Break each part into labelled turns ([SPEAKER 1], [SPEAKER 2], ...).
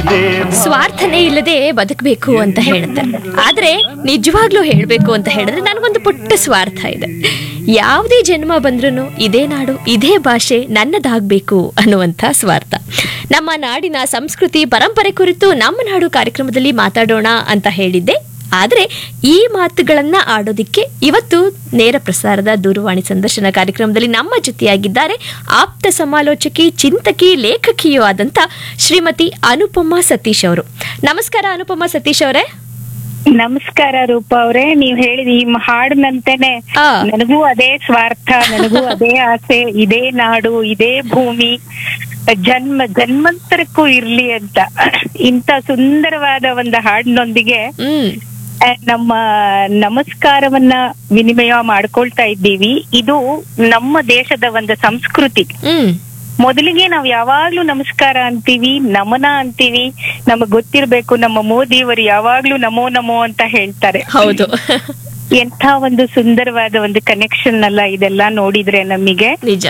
[SPEAKER 1] ಸ್ವಾರ್ಥನೇ ಇಲ್ಲದೆ ಬದುಕಬೇಕು ಅಂತ ಹೇಳುತ್ತೆ ಆದ್ರೆ ನಿಜವಾಗ್ಲೂ ಹೇಳಬೇಕು ಅಂತ ಹೇಳಿದ್ರೆ ನನಗೊಂದು ಪುಟ್ಟ ಸ್ವಾರ್ಥ ಇದೆ ಯಾವುದೇ ಜನ್ಮ ಬಂದ್ರೂ ಇದೇ ನಾಡು ಇದೇ ಭಾಷೆ ನನ್ನದಾಗಬೇಕು ಅನ್ನುವಂಥ ಸ್ವಾರ್ಥ ನಮ್ಮ ನಾಡಿನ ಸಂಸ್ಕೃತಿ ಪರಂಪರೆ ಕುರಿತು ನಮ್ಮ ನಾಡು ಕಾರ್ಯಕ್ರಮದಲ್ಲಿ ಮಾತಾಡೋಣ ಅಂತ ಹೇಳಿದ್ದೆ ಆದರೆ ಈ ಮಾತುಗಳನ್ನ ಆಡೋದಿಕ್ಕೆ ಇವತ್ತು ನೇರ ಪ್ರಸಾರದ ದೂರವಾಣಿ ಸಂದರ್ಶನ ಕಾರ್ಯಕ್ರಮದಲ್ಲಿ ನಮ್ಮ ಜೊತೆಯಾಗಿದ್ದಾರೆ ಆಪ್ತ ಸಮಾಲೋಚಕಿ ಚಿಂತಕಿ ಲೇಖಕಿಯೂ ಆದಂತ ಶ್ರೀಮತಿ ಅನುಪಮಾ ಸತೀಶ್ ಅವರು ನಮಸ್ಕಾರ ಅನುಪಮಾ ಸತೀಶ್ ಅವರೇ
[SPEAKER 2] ನಮಸ್ಕಾರ ರೂಪ ಅವ್ರೆ ನೀವ್ ಹೇಳಿದ ಈ ಹಾಡಿನಂತೆನೆ
[SPEAKER 1] ಆ.
[SPEAKER 2] ನನಗೂ ಅದೇ ಸ್ವಾರ್ಥ ನನಗೂ ಅದೇ ಆಸೆ ಇದೇ ನಾಡು ಇದೇ ಭೂಮಿ ಜನ್ಮ ಜನ್ಮಂತರಕ್ಕೂ ಇರ್ಲಿ ಅಂತ ಇಂಥ ಸುಂದರವಾದ ಒಂದು ಹಾಡಿನೊಂದಿಗೆ
[SPEAKER 1] ಹ್ಮ್
[SPEAKER 2] ಆ, ನಮ್ಮ ನಮಸ್ಕಾರವನ್ನ ವಿನಿಮಯ ಮಾಡ್ಕೊಳ್ತಾ ಇದ್ದೀವಿ ಇದು ನಮ್ಮ ದೇಶದ ಒಂದು ಸಂಸ್ಕೃತಿ
[SPEAKER 1] ಹ್ಮ್
[SPEAKER 2] ಮೊದಲಿಗೆ ನಾವ್ ಯಾವಾಗ್ಲೂ ನಮಸ್ಕಾರ ಅಂತೀವಿ ನಮನ ಅಂತೀವಿ ನಮಗ್ ಗೊತ್ತಿರ್ಬೇಕು ನಮ್ಮ ಮೋದಿಯವರು ಯಾವಾಗ್ಲೂ ನಮೋ ನಮೋ ಅಂತ ಹೇಳ್ತಾರೆ
[SPEAKER 1] ಹೌದು
[SPEAKER 2] ಎಂಥ ಒಂದು ಸುಂದರವಾದ ಒಂದು ಕನೆಕ್ಷನ್ ಅಲ್ಲ ಇದೆಲ್ಲ ನೋಡಿದ್ರೆ ನಮಗೆ
[SPEAKER 1] ನಿಜ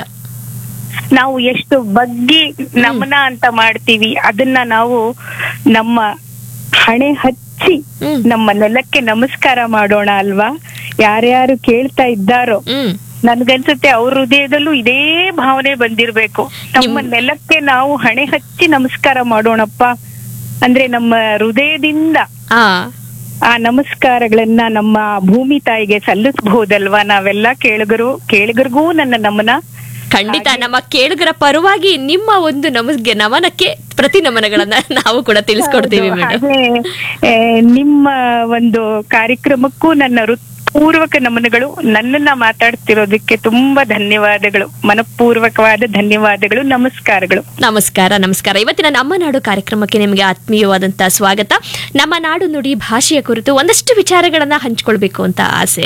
[SPEAKER 2] ನಾವು ಎಷ್ಟು ಬಗ್ಗಿ ನಮನ ಅಂತ ಮಾಡ್ತೀವಿ ಅದನ್ನ ನಾವು ನಮ್ಮ ಹಣೆ ಹಚ್ಚಿ
[SPEAKER 1] ಹ್ಮ್
[SPEAKER 2] ನಮ್ಮ ನೆಲಕ್ಕೆ ನಮಸ್ಕಾರ ಮಾಡೋಣ ಅಲ್ವಾ ಯಾರ್ಯಾರು ಕೇಳ್ತಾ ಇದ್ದಾರೋ
[SPEAKER 1] ಹ್ಮ್
[SPEAKER 2] ನನ್ಗನ್ಸುತ್ತೆ ಅವ್ರ ಹೃದಯದಲ್ಲೂ ಇದೇ ಭಾವನೆ ಬಂದಿರ್ಬೇಕು ನಮ್ಮ
[SPEAKER 1] ನಿಮ್-
[SPEAKER 2] ನೆಲಕ್ಕೆ ನಾವು ಹಣೆ ಹಚ್ಚಿ ನಮಸ್ಕಾರ ಮಾಡೋಣಪ್ಪ ಅಂದ್ರೆ ನಮ್ಮ ಹೃದಯದಿಂದ
[SPEAKER 1] ಆ
[SPEAKER 2] ಆ ನಮಸ್ಕಾರಗಳನ್ನ ನಮ್ಮ ಭೂಮಿ ತಾಯಿಗೆ ಸಲ್ಲಿಸಬಹುದಲ್ವಾ ನಾವೆಲ್ಲ ಕೇಳುಗರು ಕೇಳುಗರಿಗೂ ನನ್ನ ನಮನ
[SPEAKER 1] ಖಂಡಿತ ನಮ್ಮ ಕೇಳುಗರ ಪರವಾಗಿ ನಿಮ್ಮ ಒಂದು ನಮಗೆ ನಮನಕ್ಕೆ ಪ್ರತಿ ನಮನಗಳನ್ನ ನಾವು ಕೂಡ ತಿಳಿಸ್ಕೊಡ್ತೀವಿ
[SPEAKER 2] ಹೌದು.
[SPEAKER 1] ಮೇಡಮ್
[SPEAKER 2] ಹಾಗೆ ಆ, ನಿಮ್ಮ ಒಂದು ಕಾರ್ಯಕ್ರಮಕ್ಕೂ ನನ್ನ ಹೃತ್ಪೂರ್ವಕ ನಮನಗಳು ನನ್ನನ್ನ ಮಾತಾಡ್ತಿರೋದಕ್ಕೆ ತುಂಬಾ ಧನ್ಯವಾದಗಳು ಮನಪೂರ್ವಕವಾದ ಧನ್ಯವಾದಗಳು ನಮಸ್ಕಾರಗಳು
[SPEAKER 1] ನಮಸ್ಕಾರ ನಮಸ್ಕಾರ ಇವತ್ತಿನ ನಮ್ಮ ನಾಡು ಕಾರ್ಯಕ್ರಮಕ್ಕೆ ನಿಮಗೆ ಆತ್ಮೀಯವಾದಂತಹ ಸ್ವಾಗತ ನಮ್ಮ ನಾಡು ನುಡಿ ಭಾಷೆಯ ಕುರಿತು ಒಂದಷ್ಟು ವಿಚಾರಗಳನ್ನ ಹಂಚ್ಕೊಳ್ಬೇಕು ಅಂತ ಆಸೆ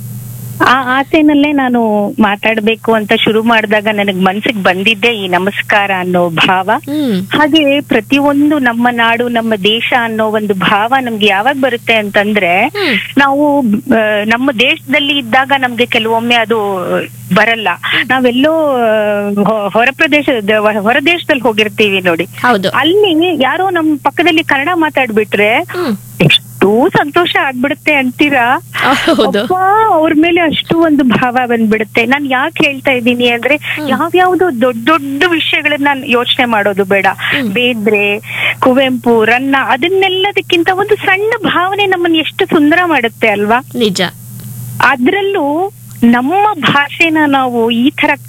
[SPEAKER 2] ಆ ಆಸೆನಲ್ಲೇ ನಾನು ಮಾತಾಡ್ಬೇಕು ಅಂತ ಶುರು ಮಾಡಿದಾಗ ನನಗ್ ಮನ್ಸಿಗೆ ಬಂದಿದ್ದೆ ಈ ನಮಸ್ಕಾರ ಅನ್ನೋ ಭಾವ
[SPEAKER 1] ಹ್ಮ್
[SPEAKER 2] ಹಾಗೆ ಪ್ರತಿಯೊಂದು ನಮ್ಮ ನಾಡು ನಮ್ಮ ದೇಶ ಅನ್ನೋ ಒಂದು ಭಾವ ನಮ್ಗೆ ಯಾವಾಗ ಬರುತ್ತೆ ಅಂತಂದ್ರೆ
[SPEAKER 1] ಹ್ಮ್.
[SPEAKER 2] ನಾವು ಆ, ನಮ್ಮ ದೇಶದಲ್ಲಿ ಇದ್ದಾಗ ನಮ್ಗೆ ಕೆಲವೊಮ್ಮೆ ಅದು ಬರಲ್ಲ ನಾವೆಲ್ಲೋ ಆ, ಹೊ- ಹೊರ ಪ್ರದೇಶದ ಹೊರ ದೇಶದಲ್ಲಿ ಹೋಗಿರ್ತೀವಿ ನೋಡಿ
[SPEAKER 1] ಹೌದು
[SPEAKER 2] ಅಲ್ಲಿ ಯಾರೋ ನಮ್ ಪಕ್ಕದಲ್ಲಿ ಕನ್ನಡ ಮಾತಾಡ್ಬಿಟ್ರೆ
[SPEAKER 1] ಹ್ಮ್
[SPEAKER 2] ಎಷ್ಟು ಸಂತೋಷ ಆಗ್ಬಿಡುತ್ತೆ ಅಂತೀರಾ
[SPEAKER 1] ಹೌದು
[SPEAKER 2] ಅಪ್ಪಾ, ಅವ್ರ ಮೇಲೆ ಅಷ್ಟು ಒಂದು ಭಾವ ಬಂದ್ಬಿಡುತ್ತೆ ನಾನ್ ಯಾಕೆ ಹೇಳ್ತಾ ಇದ್ದೀನಿ ಅಂದ್ರೆ ಯಾವ್ಯಾವ್ದೋ ದೊಡ್ಡ ದೊಡ್ಡ ವಿಷಯಗಳನ್ನ ಯೋಚನೆ ಮಾಡೋದು ಬೇಡ ಬೇದ್ರೆ ಕುವೆಂಪು ರನ್ನ ಅದನ್ನೆಲ್ಲದಕ್ಕಿಂತ ಒಂದು ಸಣ್ಣ ಭಾವನೆ ನಮ್ಮನ್ನ ಎಷ್ಟು ಸುಂದರ ಮಾಡುತ್ತೆ ಅಲ್ವಾ
[SPEAKER 1] ನಿಜ
[SPEAKER 2] ಅದ್ರಲ್ಲೂ ನಮ್ಮ ಭಾಷೆನ ನಾವು ಈ ತರ